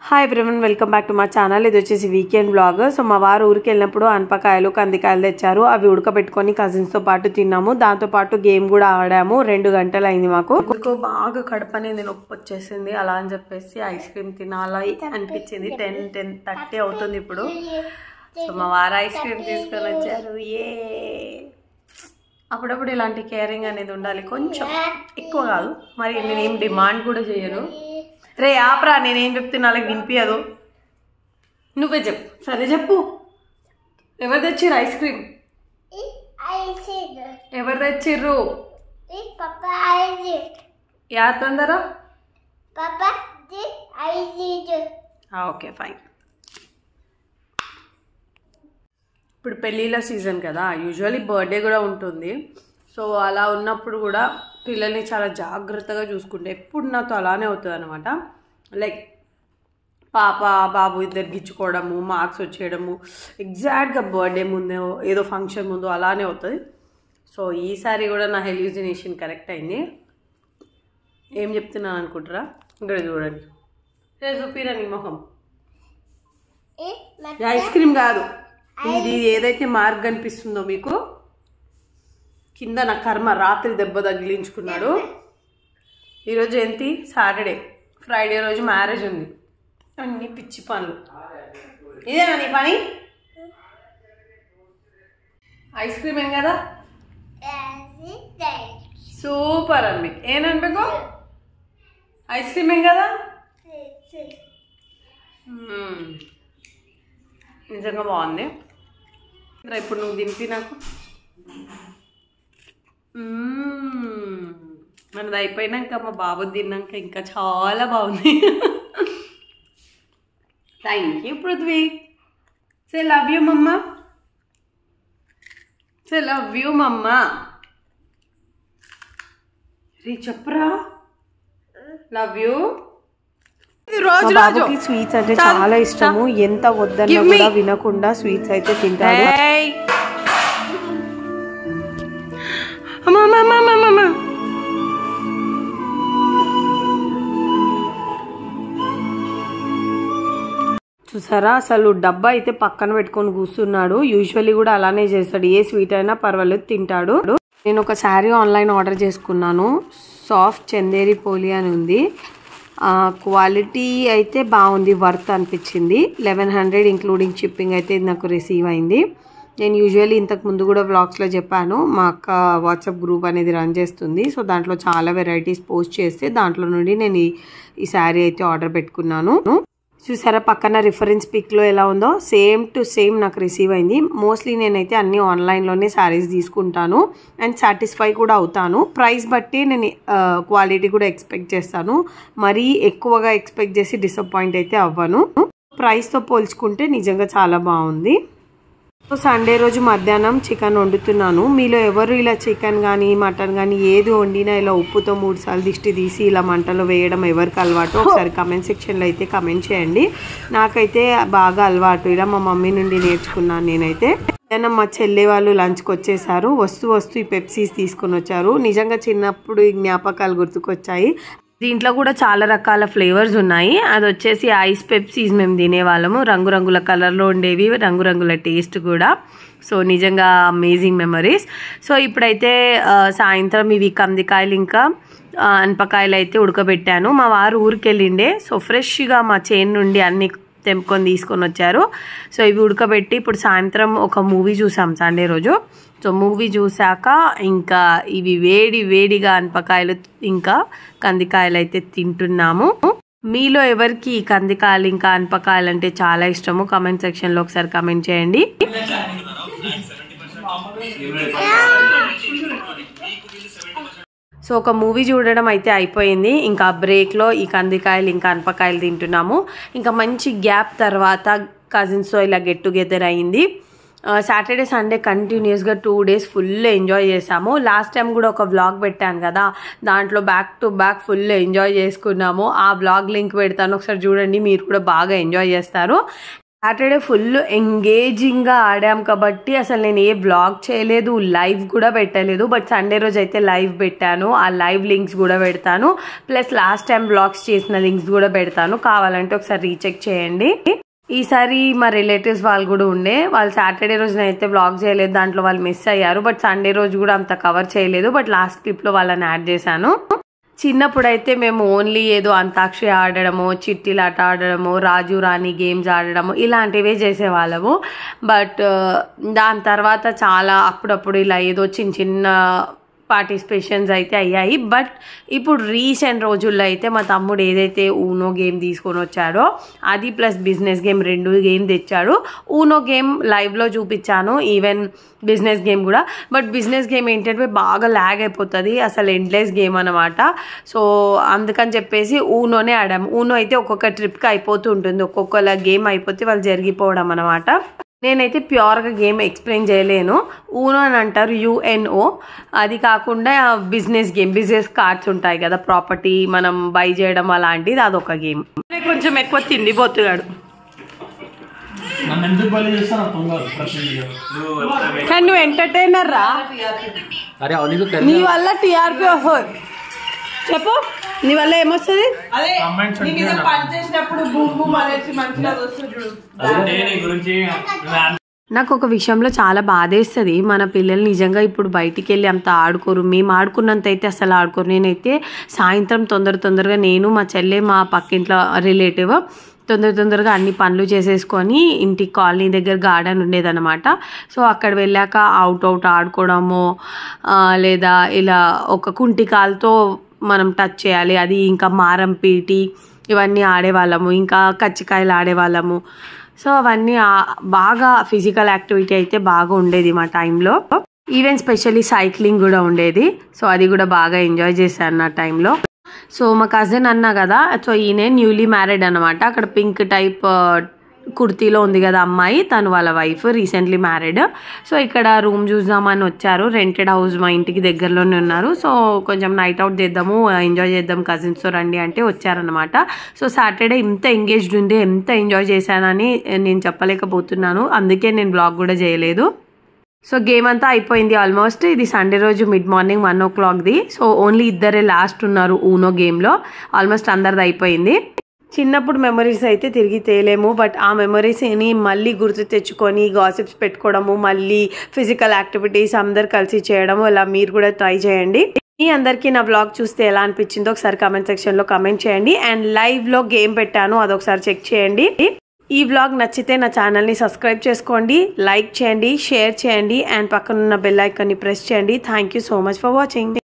Hi everyone welcome back to మా channel ఇది వచ్చేసి వీకెండ్ బ్లాగ్ సో మా వారు ఊరికి వెళ్ళినప్పుడు అనపకాయలు కందికాయలు తెచ్చారు అవి ఉడకబెట్టుకొని కజిన్స్తో పాటు తిన్నాము దాంతో పాటు గేమ్ కూడా ఆడాము రెండు గంటలు అయింది మాకు నాకు బాగా కడుపు అనేది నొప్పి వచ్చేసింది అలా అని చెప్పేసి ఐస్ క్రీమ్ తినాలి అనిపించింది టెన్ టెన్ థర్టీ అవుతుంది ఇప్పుడు సో మా వారు ఐస్ క్రీమ్ తీసుకొని వచ్చారు ఏ అప్పుడప్పుడు ఇలాంటి కేరింగ్ అనేది ఉండాలి కొంచెం ఎక్కువ కాదు మరి నేనేం డిమాండ్ కూడా చేయను రే ఆపరా నేనేం చెప్తున్నా వాళ్ళకి వినిపించదు నువ్వే చెప్పు సరే చెప్పు ఎవరు తెచ్చిర్రు ఐస్ క్రీమ్ ఎవరు తెచ్చిర్రు యా తొందర ఓకే ఫైన్ ఇప్పుడు పెళ్ళిళ్ళ సీజన్ కదా యూజువల్లీ బర్త్డే కూడా ఉంటుంది సో అలా ఉన్నప్పుడు కూడా పిల్లల్ని చాలా జాగ్రత్తగా చూసుకుంటే ఎప్పుడు నాతో అలానే అవుతుంది అనమాట లైక్ పాప బాబు ఇద్దరు గిచ్చుకోవడము మార్క్స్ వచ్చేయడము ఎగ్జాక్ట్గా బర్త్డే ముందే ఏదో ఫంక్షన్ ముందు అలానే అవుతుంది సో ఈసారి కూడా నా హెల్యూజినేషన్ కరెక్ట్ అయింది ఏం చెప్తున్నాను అనుకుంటారా ఇక్కడ చూడండి రే చూపిరా నీ మొహం ఇది ఐస్ క్రీమ్ కాదు ఇది ఏదైతే మార్క్ కనిపిస్తుందో మీకు కింద నా కర్మ రాత్రి దెబ్బ తగిలించుకున్నాడు ఈరోజు ఏంటి సాటర్డే ఫ్రైడే రోజు మ్యారేజ్ ఉంది అన్ని పిచ్చి పనులు ఇదేనా నీ పని ఐస్ క్రీమ్ ఏం కదా సూపర్ అన్మి ఏనన్ಬೇಕು ఐస్ క్రీమ్ ఏం కదా మ్మ్. నిజంగా బాగుంది రా, ఇప్పుడు నువ్వు దింపి నాకు మ్మ్. మనది అయిపోయినాక మా బాబు తిన్నాక ఇంకా చాలా బాగుంది thank you Prithvi say love you మమ్మ సే లవ్ యూ మమ్మ రీ చెప్పరా లవ్ యూ రోజు రోజు స్వీట్స్ అంటే చాలు. చాలా ఇష్టము ఎంత వద్దన్నా Give me. కూడా వినకుండా స్వీట్స్ అయితే తింటాడు Hey. అమ్మా అమ్మా అమ్మా అమ్మా అమ్మా చూసారా అసలు డబ్బా అయితే పక్కన పెట్టుకొని కూర్చున్నాడు యూజువల్లీ కూడా అలానే చేస్తాడు ఏ స్వీట్ అయినా పర్వాలేదు తింటాడు నేను ఒక శారీ ఆన్లైన్ ఆర్డర్ చేసుకున్నాను సాఫ్ట్ చందేరి పోలి అని ఉంది క్వాలిటీ అయితే బాగుంది వర్త్ అనిపించింది లెవెన్ హండ్రెడ్ ఇంక్లూడింగ్ షిప్పింగ్ అయితే ఇది నాకు రిసీవ్ అయింది నేను యూజువల్లీ ఇంతకు ముందు కూడా వ్లాగ్స్లో చెప్పాను మా అక్క వాట్సాప్ గ్రూప్ అనేది రన్ చేస్తుంది సో దాంట్లో చాలా వెరైటీస్ పోస్ట్ చేస్తే దాంట్లో నుండి నేను ఈ ఈ శారీ అయితే ఆర్డర్ పెట్టుకున్నాను చూసారా పక్కన రిఫరెన్స్ పిక్లో ఎలా ఉందో సేమ్ టు సేమ్ నాకు రిసీవ్ అయింది మోస్ట్లీ నేనైతే అన్ని ఆన్లైన్లోనే శారీస్ తీసుకుంటాను అండ్ సాటిస్ఫై కూడా అవుతాను ప్రైస్ బట్టి నేను క్వాలిటీ కూడా ఎక్స్పెక్ట్ చేస్తాను మరీ ఎక్కువగా ఎక్స్పెక్ట్ చేసి డిసప్పాయింట్ అయితే అవ్వను ప్రైస్తో పోల్చుకుంటే నిజంగా చాలా బాగుంది సో సండే రోజు మధ్యాహ్నం చికెన్ వండుతున్నాను మీలో ఎవరు ఇలా చికెన్ కానీ మటన్ కానీ ఏది వండినా ఇలా ఉప్పుతో మూడు సార్లు దిష్టి తీసి ఇలా మంటలో వేయడం ఎవరికి అలవాటు ఒకసారి కమెంట్ సెక్షన్లో అయితే కమెంట్ చేయండి నాకైతే బాగా అలవాటు ఇలా మా మమ్మీ నుండి నేర్చుకున్నాను నేనైతే మధ్యాహ్నం మా చెల్లె వాళ్ళు లంచ్కి వచ్చేసారు వస్తూ వస్తూ ఈ పెప్సీస్ తీసుకొని వచ్చారు నిజంగా చిన్నప్పుడు ఈ జ్ఞాపకాలు గుర్తుకొచ్చాయి దీంట్లో కూడా చాలా రకాల ఫ్లేవర్స్ ఉన్నాయి అది వచ్చేసి ఐస్ పెప్సీస్ మేము తినేవాళ్ళము రంగురంగుల కలర్లో ఉండేవి రంగురంగుల టేస్ట్ కూడా సో నిజంగా అమేజింగ్ మెమరీస్ సో ఇప్పుడైతే ఆ, సాయంత్రం ఇవి కందికాయలు ఇంకా ఆ, అనపకాయలు అయితే ఉడకబెట్టాను మా వారు ఊరికి వెళ్ళిండే సో ఫ్రెష్గా మా చేను నుండి అన్ని తెంపుకొని తీసుకొని వచ్చారు సో ఇవి ఉడకబెట్టి ఇప్పుడు సాయంత్రం ఒక మూవీ చూసాం సండే రోజు సో మూవీ చూసాక ఇంకా ఇవి వేడి వేడిగా అనపకాయలు ఇంకా కందికాయలు అయితే తింటున్నాము మీలో ఎవరికి ఈ కందికాయలు ఇంకా అనపకాయలు అంటే చాలా ఇష్టము కమెంట్ సెక్షన్లో ఒకసారి కమెంట్ చేయండి సో ఒక మూవీ చూడడం అయితే అయిపోయింది ఇంకా బ్రేక్లో ఈ కందికాయలు ఇంకా అనపకాయలు తింటున్నాము ఇంకా మంచి గ్యాప్ తర్వాత కజిన్స్తో ఇలా గెట్ టుగెదర్ అయింది సాటర్డే సండే కంటిన్యూస్గా టూ డేస్ ఫుల్ ఎంజాయ్ చేసాము లాస్ట్ టైం కూడా ఒక వ్లాగ్ పెట్టాను కదా దాంట్లో back to back full enjoy చేసుకున్నాము ఆ వ్లాగ్ లింక్ పెడతాను ఒకసారి చూడండి మీరు కూడా బాగా ఎంజాయ్ చేస్తారు సాటర్డే ఫుల్ ఎంగేజింగ్గా ఆడాం కాబట్టి అసలు నేను ఏ బ్లాగ్ చేయలేదు లైవ్ కూడా పెట్టలేదు బట్ సండే రోజు అయితే లైవ్ పెట్టాను ఆ లైవ్ లింక్స్ కూడా పెడతాను ప్లస్ లాస్ట్ టైం బ్లాగ్స్ చేసిన లింక్స్ కూడా పెడతాను కావాలంటే ఒకసారి రీచెక్ చేయండి ఈసారి మా రిలేటివ్స్ వాళ్ళు కూడా ఉండే వాళ్ళు సాటర్డే రోజున అయితే బ్లాగ్ చేయలేదు దాంట్లో వాళ్ళు మిస్ అయ్యారు బట్ సండే రోజు కూడా అంత కవర్ చేయలేదు బట్ లాస్ట్ క్లిప్లో వాళ్ళని యాడ్ చేశాను చిన్నప్పుడైతే మేము ఓన్లీ ఏదో అంతాక్షరి ఆడడము చిట్టీలాట ఆడడము రాజు రాణి గేమ్స్ ఆడడము ఇలాంటివే చేసేవాళ్ళము బట్ దాని తర్వాత చాలా అప్పుడప్పుడు ఇలా ఏదో చిన్న చిన్న పార్టిసిపేషన్స్ అయితే అయ్యాయి బట్ ఇప్పుడు రీసెంట్ రోజుల్లో అయితే మా తమ్ముడు ఏదైతే ఊనో గేమ్ తీసుకొని వచ్చాడో అది ప్లస్ బిజినెస్ గేమ్ రెండు గేమ్ తెచ్చాడు ఊనో గేమ్ లైవ్లో చూపించాను ఈవెన్ బిజినెస్ గేమ్ కూడా బట్ బిజినెస్ గేమ్ ఏంటంటే బాగా ల్యాగ్ అయిపోతుంది అసలు ఎండ్లెస్ గేమ్ అనమాట సో అందుకని చెప్పేసి ఊనోనే ఆడాము ఊనో అయితే ఒక్కొక్క ట్రిప్కి అయిపోతూ ఉంటుంది ఒక్కొక్కల గేమ్ అయిపోతే వాళ్ళు జరిగిపోవడం అనమాట నేనైతే ప్యూర్గా గేమ్ ఎక్స్ప్లెయిన్ చేయలేను ఊనో అని అంటారు యుఎన్ఓ అది కాకుండా బిజినెస్ గేమ్ బిజినెస్ కార్డ్స్ ఉంటాయి కదా ప్రాపర్టీ మనం బై చేయడం అలాంటిది అదొక గేమ్ కొంచెం ఎక్కువ తిండిపోతున్నాడు నన్ను ఎందుకు బలి చేస్తాను అర్థం కాదు ప్రతి వీడియో. కానీ నువ్వు ఎంటర్టైనర్ రా అరే అవును నీకు నీ వల్ల టీఆర్పీ చెప్పు నీ వల్ల ఏమొస్తుంది అదే Comments నీ మీద ఉంటాయి పని చేసినప్పుడు భూమి భూమి అనేసి మంచిగా వస్తుంది చూడు అదే నీ గురించి నాకు ఒక విషయంలో చాలా బాధేస్తుంది మన పిల్లలు నిజంగా ఇప్పుడు బయటికి వెళ్ళి అంత ఆడుకోరు మేము ఆడుకున్నంత అయితే అసలు ఆడుకోరు నేనైతే సాయంత్రం తొందర తొందరగా నేను మా చెల్లె మా పక్కింట్లో రిలేటివ్ తొందర తొందరగా అన్ని పనులు చేసేసుకొని ఇంటి కాలనీ దగ్గర గార్డెన్ ఉండేదన్నమాట సో అక్కడ వెళ్ళాక అవుట్ అవుట్ ఆడుకోవడము ఆ, లేదా ఇలా ఒక కుంటి కాలుతో మనం టచ్ చేయాలి అది ఇంకా మారం పీటి ఇవన్నీ ఆడేవాళ్ళము ఇంకా కచ్చికాయలు ఆడేవాళ్ళము సో అవన్నీ ఆ- బాగా ఫిజికల్ యాక్టివిటీ అయితే బాగా ఉండేది మా టైంలో ఈవెన్ స్పెషల్లీ సైక్లింగ్ కూడా ఉండేది సో అది కూడా బాగా ఎంజాయ్ చేశాను నా టైంలో సో మా కజిన్ అన్నా కదా సో ఈయన న్యూలీ మ్యారీడ్ అనమాట అక్కడ పింక్ టైప్ కుర్తీలో ఉంది కదా అమ్మాయి తను వాళ్ళ వైఫ్ రీసెంట్లీ మ్యారీడ్ సో ఇక్కడ రూమ్ చూద్దామని వచ్చారు రెంటెడ్ హౌస్ మా ఇంటికి దగ్గరలోనే ఉన్నారు సో కొంచెం నైట్ అవుట్ చేద్దాము ఎంజాయ్ చేద్దాం కజిన్స్తో రండి అంటే వచ్చారనమాట సో సాటర్డే ఇంత ఎంగేజ్డ్ ఉంది ఎంత ఎంజాయ్ చేశానని నేను చెప్పలేకపోతున్నాను అందుకే నేను బ్లాగ్ కూడా చేయలేదు సో గేమ్ అంతా అయిపోయింది ఆల్మోస్ట్ ఇది సండే రోజు మిడ్ మార్నింగ్ వన్ ఓ క్లాక్ది సో ఓన్లీ ఇద్దరే లాస్ట్ ఉన్నారు ఊనో గేమ్లో ఆల్మోస్ట్ అందరిది అయిపోయింది చిన్నప్పుడు మెమరీస్ అయితే తిరిగి తేలేము బట్ ఆ మెమరీస్ని మళ్ళీ గుర్తు తెచ్చుకొని గాసిప్స్ పెట్టుకోవడము మళ్ళీ ఫిజికల్ యాక్టివిటీస్ అందరు కలిసి చేయడము ఇలా మీరు కూడా ట్రై చేయండి మీ అందరికీ నా బ్లాగ్ చూస్తే ఎలా అనిపించిందో ఒకసారి కమెంట్ సెక్షన్లో కమెంట్ చేయండి అండ్ లైవ్లో గేమ్ పెట్టాను అదొకసారి చెక్ చేయండి ఈ వ్లాగ్ నచ్చితే నా ఛానల్ని సబ్స్క్రైబ్ చేసుకోండి లైక్ చేయండి షేర్ చేయండి అండ్ పక్కనున్న బెల్ ఐకాన్ని ప్రెస్ చేయండి thank you so much for watching